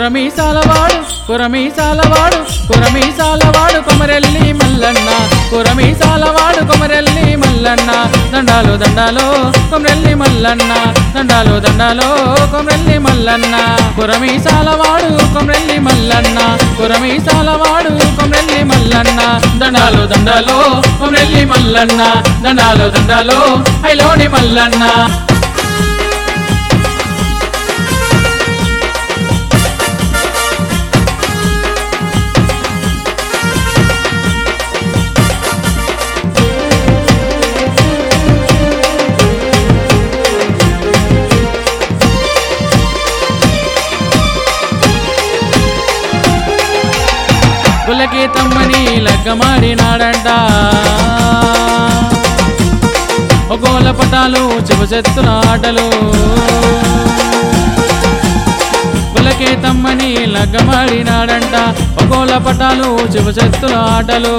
కురమీసాలవాడు కురమీసాలవాడు కురమీసాలవాడు కొమరెల్లి మల్లన్న కురమీసాలవాడు కొమరెల్లి మల్లన్న దండాలు దండాలో కొమరెల్లి మల్లన్న దండాలు దండాలో కొమరెల్లి మల్లన్న కురమీసాలవాడు కొమరెల్లి మల్లన్న కురమీసాలవాడు కొమరెల్లి మల్లన్న దండాలు దండాలో కొమరెల్లి మల్లన్న దండాలు దండాలో ఐలోని మల్లన్న గులకి తమ్మని లగ్గమాడినాడంట ఒగోల పటాలు చెబుచెత్తున ఆటలు గులకే తమ్మని లగ్గమాడినాడంట ఒగోల పటాలు చెబుచెత్తున ఆటలు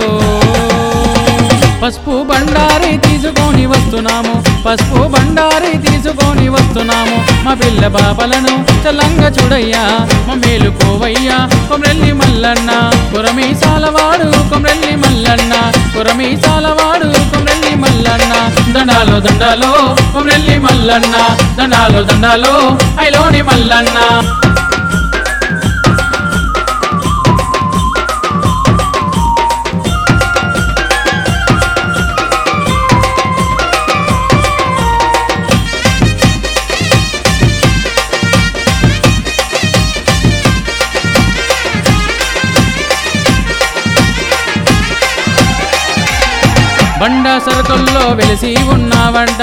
పసుపు బండారి తీసుకొని వస్తున్నాము పసుపు బండారి తీసుకొని వస్తున్నాము మా పిల్ల బాబలను చల్లంగా చూడయ్యా మా మేలుకోవయ్యా కొమ్రెల్లి మల్లన్న కురమీసాలవాడు కొమ్రెల్లి మల్లన్న కురమీసాలవాడు కొమ్రెల్లి మల్లన్న దండాలో దండాలో కొమ్రెల్లి మల్లన్న దండాలో దండాలో ఐలోని మల్లన్న బండ సరుకుల్లో వెలిసి ఉన్నావంట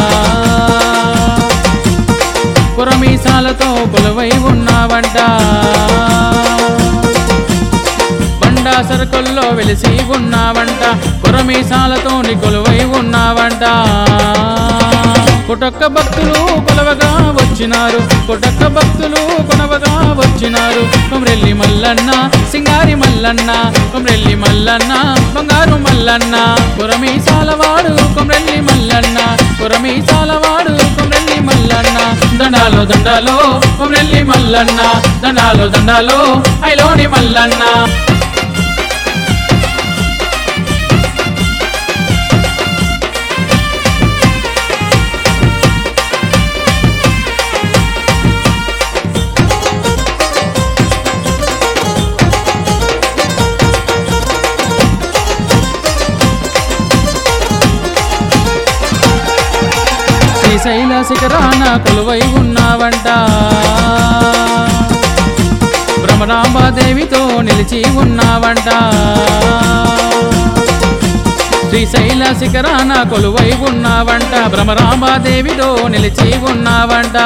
కురమీసాలతో కొలువై ఉన్నావంట బండ సరుకుల్లో వెలిసి ఉన్నావంట కురమీసాలతో కొలువై ఉన్నావంట కుటొక్క భక్తులు కొలవగా వచ్చినారు కుటొక్క భక్తులు కొనవగా వచ్చినారు కొమరెల్లి మల్లన్న సింగారి మల్లన్న కొమరెల్లి మల్లన్న బంగారు మల్లన్న కురమీసాలవాడు కొమరెల్లి మల్లన్న కురమీసాలవాడు కొమరెల్లి మల్లన్న దండాలో దండాలో కొమరెల్లి మల్లన్న దండాలో దండాలో ఐలోని మల్లన్న శ్రీశైల శిఖరాన కొలువై ఉన్నావంట భ్రమరాంబాదేవితో నిలిచి ఉన్నావంట శ్రీశైల శిఖరాన కొలువై ఉన్నావంట భ్రమరాంబాదేవితో నిలిచి ఉన్నావంట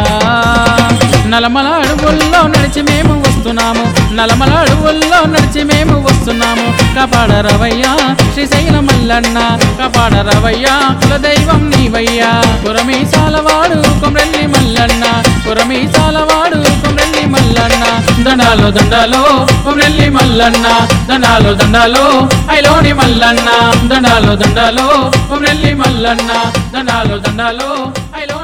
నలమల అడవుల్లో నడిచి మేము వస్తున్నాము నలమల అడవుల్లో నడిచి మేము వస్తున్నాము కాపాడరవయ్యా శ్రీశైల మల్లన్న కాపాడరవయ్యా కులదైవం నీవయ్యా కురమీసాలవాడు కొమ్రెల్లి మల్లన్న కురమీసాలవాడు కొమ్రెల్లి మల్లన్న దండాలో దండాలో కొమ్రెల్లి మల్లన్న దండాలో దండాలో ఐలోని మల్లన్న దండాలో దండాలో కొమ్రెల్లి మల్లన్న దండాలో దండాలో ఐలో